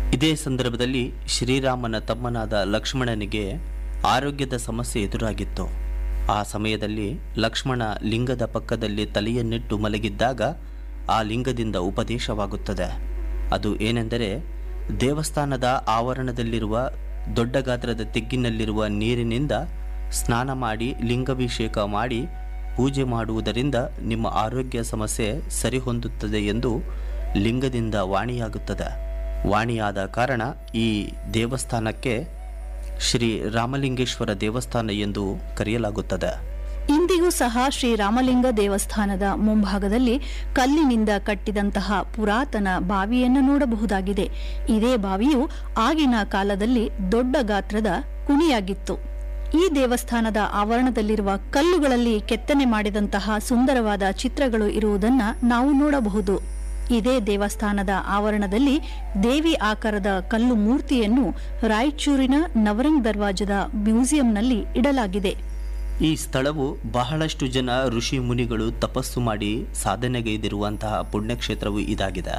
ಇದೇ ಸಂದರ್ಭದಲ್ಲಿ ಶ್ರೀರಾಮನ ತಮ್ಮನಾದ ಲಕ್ಷ್ಮಣನಿಗೆ ಆರೋಗ್ಯದ ಸಮಸ್ಯೆ ಎದುರಾಗಿತ್ತು ಆ ಸಮಯದಲ್ಲಿ ಲಕ್ಷ್ಮಣ ಲಿಂಗದ ಪಕ್ಕದಲ್ಲಿ ತಲೆಯನ್ನಿಟ್ಟು ಮಲಗಿದ್ದಾಗ ಆ ಲಿಂಗದಿಂದ ಉಪದೇಶವಾಗುತ್ತದೆ ಅದು ಏನೆಂದರೆ ದೇವಸ್ಥಾನದ ಆವರಣದಲ್ಲಿರುವ ದೊಡ್ಡ ಗಾತ್ರದ ತೆಗ್ಗಿನಲ್ಲಿರುವ ನೀರಿನಿಂದ ಸ್ನಾನ ಮಾಡಿ ಲಿಂಗಾಭಿಷೇಕ ಮಾಡಿ ಪೂಜೆ ಮಾಡುವುದರಿಂದ ನಿಮ್ಮ ಆರೋಗ್ಯ ಸಮಸ್ಯೆ ಸರಿಹೊಂದುತ್ತದೆ ಎಂದು ಲಿಂಗದಿಂದ ವಾಣಿಯಾಗುತ್ತದೆ ವಾಣಿಯಾದ ಕಾರಣ ಈ ದೇವಸ್ಥಾನಕ್ಕೆ ಶ್ರೀ ರಾಮಲಿಂಗೇಶ್ವರ ದೇವಸ್ಥಾನ ಎಂದು ಕರೆಯಲಾಗುತ್ತದೆ ಇಂದಿಗೂ ಸಹ ಶ್ರೀ ರಾಮಲಿಂಗ ದೇವಸ್ಥಾನದ ಮುಂಭಾಗದಲ್ಲಿ ಕಲ್ಲಿನಿಂದ ಕಟ್ಟಿದಂತಹ ಪುರಾತನ ಬಾವಿಯನ್ನು ನೋಡಬಹುದಾಗಿದೆ ಇದೇ ಬಾವಿಯು ಆಗಿನ ಕಾಲದಲ್ಲಿ ದೊಡ್ಡ ಗಾತ್ರದ ಕುಣಿಯಾಗಿತ್ತು ಈ ದೇವಸ್ಥಾನದ ಆವರಣದಲ್ಲಿರುವ ಕಲ್ಲುಗಳಲ್ಲಿ ಕೆತ್ತನೆ ಮಾಡಿದಂತಹ ಸುಂದರವಾದ ಚಿತ್ರಗಳು ಇರುವುದನ್ನ ನಾವು ನೋಡಬಹುದು ಇದೇ ದೇವಸ್ಥಾನದ ಆವರಣದಲ್ಲಿ ದೇವಿ ಆಕಾರದ ಕಲ್ಲು ಮೂರ್ತಿಯನ್ನು ರಾಯಚೂರಿನ ನವರಂಗ್ ದರ್ವಾಜದ ಮ್ಯೂಸಿಯಂನಲ್ಲಿ ಇಡಲಾಗಿದೆ ಈ ಸ್ಥಳವು ಬಹಳಷ್ಟು ಜನ ಋಷಿ ಮುನಿಗಳು ತಪಸ್ಸು ಮಾಡಿ ಸಾಧನೆಗೈದಿರುವಂತಹ ಪುಣ್ಯಕ್ಷೇತ್ರವು ಇದಾಗಿದೆ